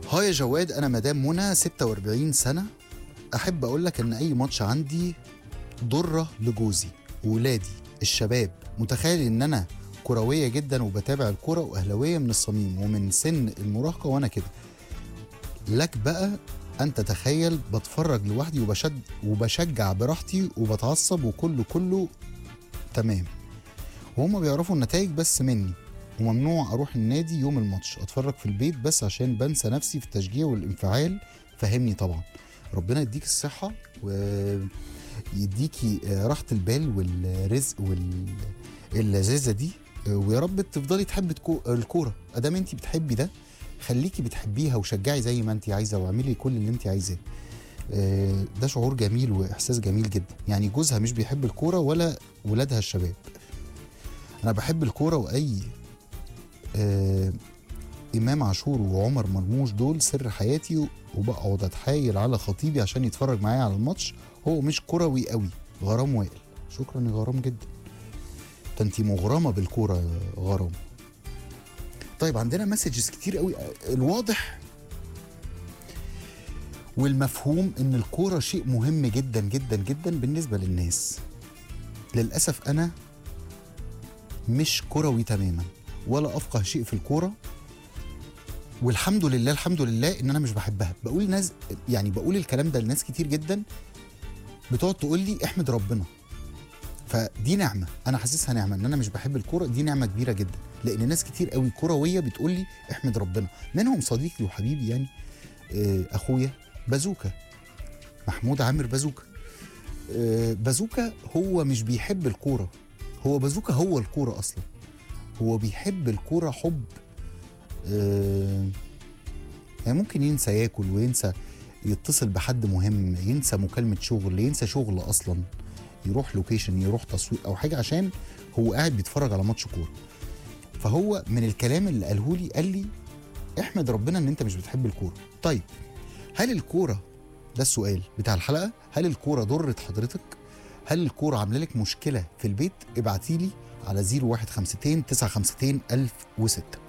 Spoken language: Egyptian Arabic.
هاي يا جواد انا مدام منى 46 سنه احب اقول لك ان اي ماتش عندي ضره لجوزي وولادي الشباب متخيل ان انا كرويه جدا وبتابع الكوره واهلاويه من الصميم ومن سن المراهقه وانا كده لك بقى ان تتخيل بتفرج لوحدي وبشد وبشجع براحتي وبتعصب وكله كله تمام وهم بيعرفوا النتائج بس مني وممنوع اروح النادي يوم الماتش اتفرج في البيت بس عشان بنسى نفسي في التشجيع والانفعال فهمني طبعا ربنا يديك الصحة ويديكي راحة البال والرزق واللذاذة دي ويا رب تفضلي تحبي تكو- الكورة ادام انت بتحبي ده خليكي بتحبيها وشجعي زي ما انت عايزة واعملي كل اللي انت عايزاه آه، ده شعور جميل واحساس جميل جدا يعني جوزها مش بيحب الكورة ولا ولادها الشباب انا بحب الكورة واي آه، امام عاشور وعمر مرموش دول سر حياتي وبقعد اتحايل على خطيبي عشان يتفرج معايا على الماتش هو مش كروي قوي غرام وائل شكرا يا غرام جدا ده انت مغرمه بالكوره يا غرام طيب عندنا مسجز كتير قوي الواضح والمفهوم ان الكوره شيء مهم جدا جدا جدا بالنسبه للناس للاسف انا مش كروي تماما ولا افقه شيء في الكوره والحمد لله الحمد لله ان انا مش بحبها بقول ناس يعني بقول الكلام ده لناس كتير جدا بتقعد تقول لي احمد ربنا فدي نعمه انا حاسسها نعمه ان انا مش بحب الكوره دي نعمه كبيره جدا لان ناس كتير قوي كرويه بتقول لي احمد ربنا منهم صديقي وحبيبي يعني آه، اخويا بازوكا محمود عامر بازوكا آه، بازوكا هو مش بيحب الكوره هو بازوكا هو الكوره اصلا هو بيحب الكوره حب آه، يعني ممكن ينسى ياكل وينسى يتصل بحد مهم ينسى مكالمة شغل ينسى شغل أصلا يروح لوكيشن يروح تصوير أو حاجة عشان هو قاعد بيتفرج على ماتش كورة فهو من الكلام اللي قاله لي قال لي احمد ربنا ان انت مش بتحب الكورة طيب هل الكورة ده السؤال بتاع الحلقة هل الكورة ضرت حضرتك هل الكورة عاملة لك مشكلة في البيت ابعتيلي على 0152 952 1006